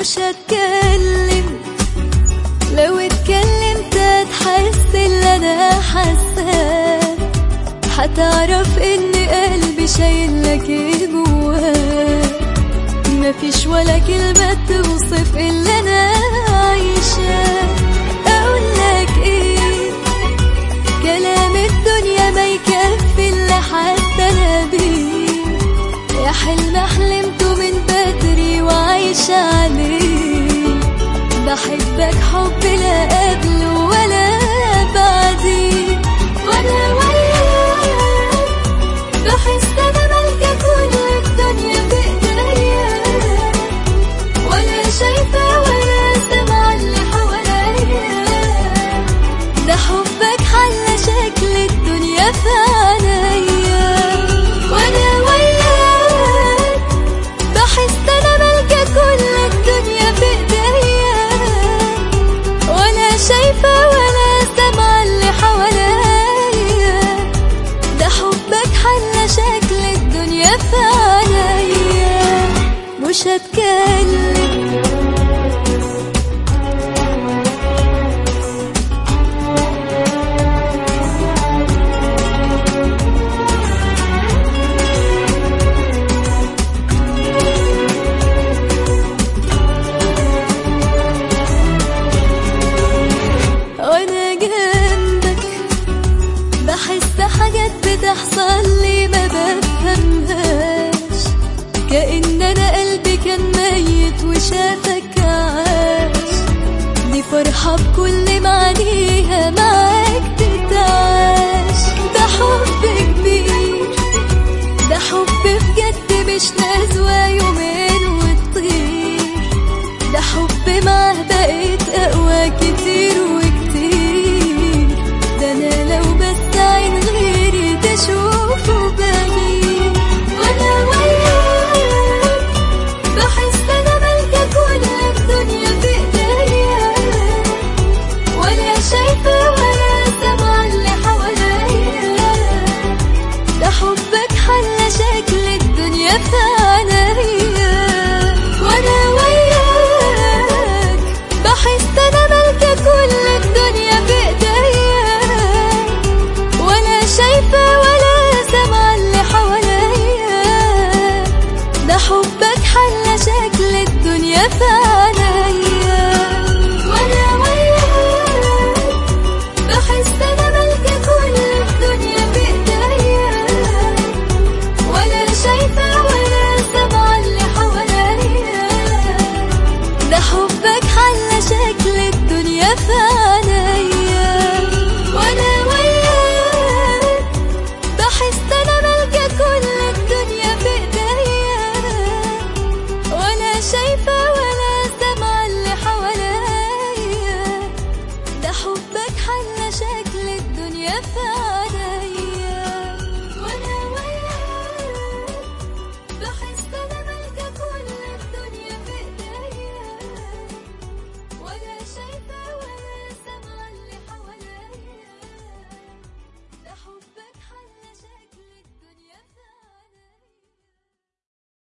مش هتكلم لو اتكلمت هتحس اللي انا حاساه هتعرف ان قلبي شايل لك ايه جواه مفيش ولا كلمة توصف اللي انا عايشاه اقول لك ايه كلام الدنيا ما يكفي اللي حاسه انا بيه يا حلم حلمته من بدري وعايشة عليه بحبك حب لا قبله ولا بعديه وانا وياك بحس انا مالكة كل الدنيا بايديا ولا شايفة ولا سامعة اللي حواليا ده حبك حل شكل الدنيا في عينيا وانا وياك بحس انا مالكة كل الدنيا بايديا ولا شايفة ولا سامعة اللي حواليا ده حبك حل شكل الدنيا في عينيا مش هتكلم وانا جنبك بحس حاجات بتحصل لي ما بفهمهاش كأن انا قلبي كان ميت وشافك عاش دي فرحة بكل معانيها معاك تتعاش ده حب كبير ده حب بجد مش نزوة يومين وتطير ده حب معاه بقيت أقوى كتير وكتير ده أنا لو بس عين غيري تشوفه بغير وأنا وياك بحس أنا مالكة كل الدنيا بإيديا ولا شايفة ولا سامعة اللي حواليا ده حبك حل شكل الدنيا في عينيا وانا وياك بحس انا مالكة كل الدنيا بايديا ولا شايفة ولا سامعة اللي حواليا ده حبك حل شكل الدنيا في عينيا وانا وياك بحس انا مالكة كل الدنيا بايديا ولا شايفة ولا سامعة اللي حواليا ده حبك حل شكل الدنيا في عينيا وانا وياك بحس انا مالكة كل الدنيا بايديا ولا شايفة ولا سامعة اللي حواليا ده حبك حل شكل الدنيا في عينيا